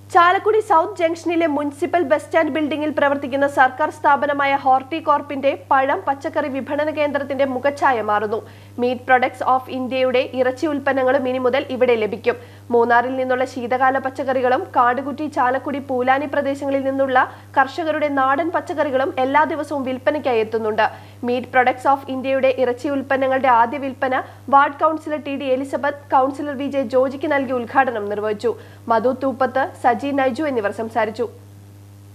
Chalakudy south ജംഗ്ഷനിലെ municipal bus stand ബിൽഡിംഗിൽ പ്രവർത്തിക്കുന്ന സർക്കാർ സ്ഥാപനമായ ഹോർട്ടികോർപ്പിന്റെ പഴം പച്ചക്കറി വിപണന കേന്ദ്രത്തിന്റെ മുഖച്ഛായ മാറുന്നു മീറ്റ് പ്രൊഡക്ട്സ് ഓഫ് ഇന്ത്യയുടെ ഇറച്ചി ഉൽപ്പന്നങ്ങളും ഇനി മുതൽ ഇവിടെ ലഭിക്കും മൂന്നാറിൽ നിന്നുള്ള ശീതകാല പച്ചക്കറികളും കാടുകുറ്റി ചാലക്കുടി പൂലാനി പ്രദേശങ്ങളിൽ നിന്നുള്ള കർഷകരുടെ നാടൻ പച്ചക്കറികളും എല്ലാ ദിവസവും വിൽപ്പനയ്ക്കായി എത്തുന്നുണ്ട് മീറ്റ് പ്രൊഡക്ട്സ് ഓഫ് ഇന്ത്യയുടെ ഇറച്ചി ഉൽപ്പന്നങ്ങളുടെ ആദ്യ വിൽപ്പന ward councillor T D Elizabeth councillor V J ജോജിക്ക് നൽകി ഉദ്ഘാടനം നിർവഹിച്ചു മധു തൂപ്പത്ത് സജി നൈജു എന്നിവർ സംസാരിച്ചു